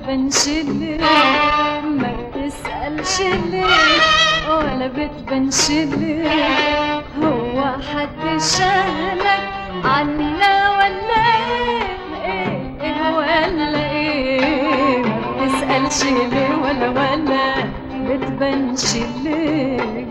بتبانش ليه ما بتسألش ليه ولا بتبانش ليه هو حد شغلك عنا ولا ايه ايه ولا ايه ما بتسألش ليه ولا ولا بتبانش ليه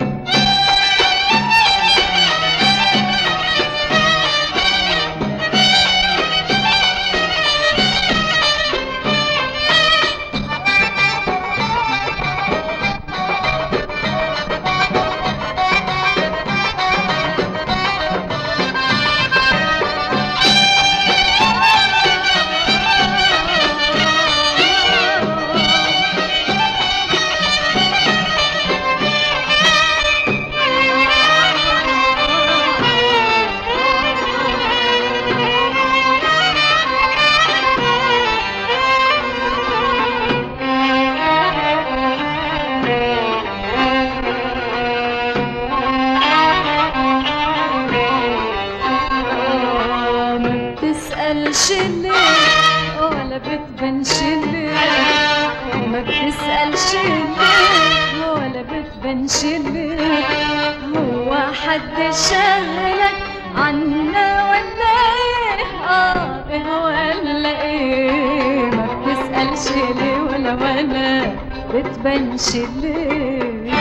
ما بتسألش ليه ولا بتبانش ليه ما بتسألش ليه ولا بتبانش ليه هو حد شغلك عنا ولا ايه اه ايه ولا ايه ما بتسألش ليه ولا ولا بتبانش ليه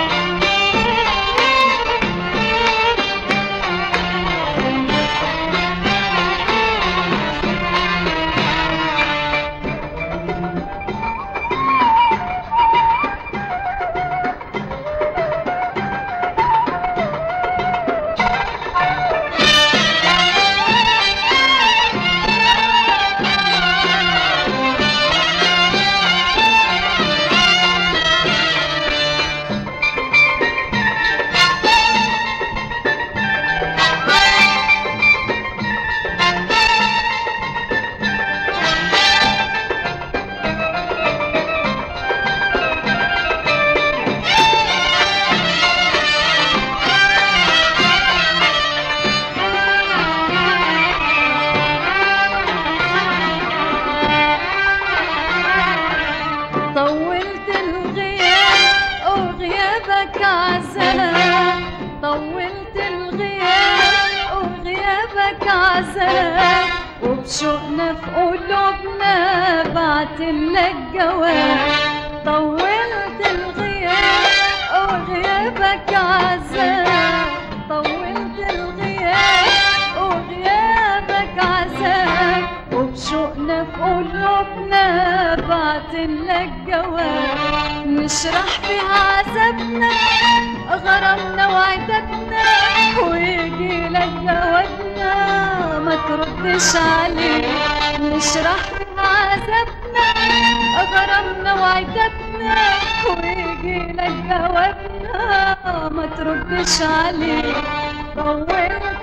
طولت الغياب وغيابك عذاب طولت الغياب وغيابك عذاب وبشوقنا في قلوبنا بعتلك جواب طولت الغياب وغيابك عذاب طولت الغياب وغيابك عذاب وبشوقنا في قلوبنا بعتلك جواب نشرح فيها عذابنا غرامنا وعتابنا ويجي لك جوابنا ما تردش عليه نشرح فيها عذابنا غرامنا وعتابنا ويجي لك جوابنا ما تردش عليه طولت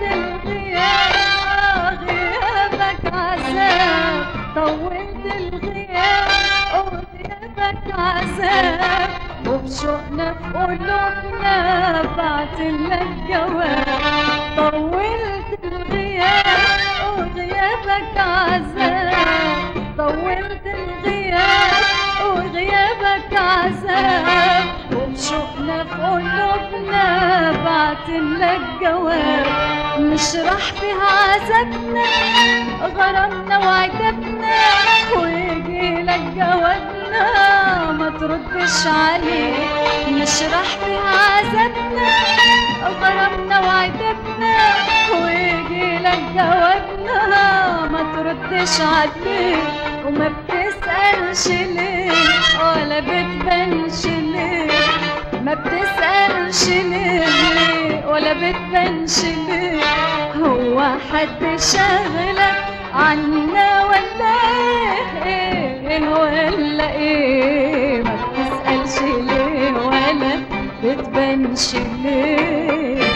الغياب غيابك عذاب طولت الغياب وغيابك عذاب وبشوقنا في قلوبنا بعتلك جواب طولت الغياب وغيابك عذاب طولت الغياب وغيابك عذاب وبشوقنا في قلوبنا بعتلك جواب نشرح فيها عذابنا غرامنا وعتابنا ويجي لك جوابنا ما تردش عليه نشرح فيها عذابنا غرامنا وعتابنا ويجي لك جوابنا ما تردش عليه وما بتسألش ليه ولا بتبانش ليه ما بتسألش ليه ولا بتبانش ليه هو حد شغلك عنا ولا ايه ايه ولا ايه ما بتسألش ليه ولا بتبانش ليه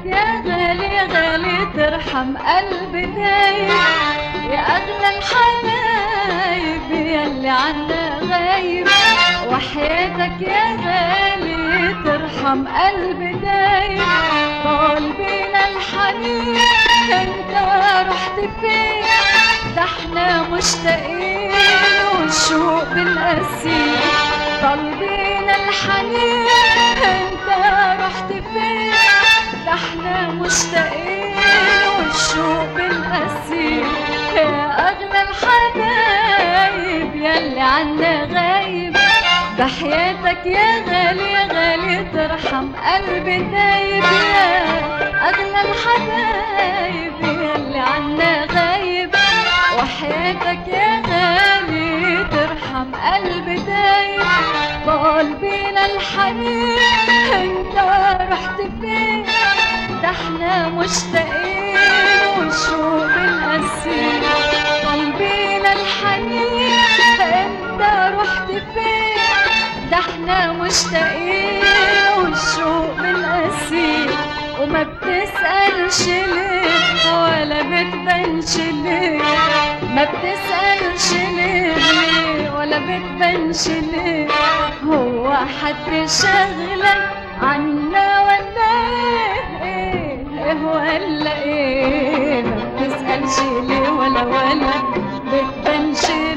يا غالي يا غالي ترحم قلبي دايب يا أغلى الحبايب ياللي عنا غايب وحياتك يا غالي ترحم قلبي دايب طال بينا الحنين انت رحت فين ده احنا مشتاقين والشوق بالقسيم طال بينا الحنين انت رحت فين ده احنا مشتاقين والشوق بالقسيم يا اغلى الحبايب ياللي عنا غايب بحياتك يا غالي يا غالي ترحم قلبي دايب يا اغلى الحبايب ياللي عنا غايب وحياتك يا غالي ترحم قلبي دايب طال بينا الحنين انت رحت فين ده احنا مشتاقين والشوق بالقسيم طال بينا الحنين انت رحت فين ده احنا مشتاقين والشوق بالقسيم وما بتسألش ليه ولا بتبانش ليه ما بتسألش ليه ليه ولا بتبانش ليه هو حد شغلك عنا ولا ايه ايه ولا ايه ما بتسألش ليه ولا ولا بتبانش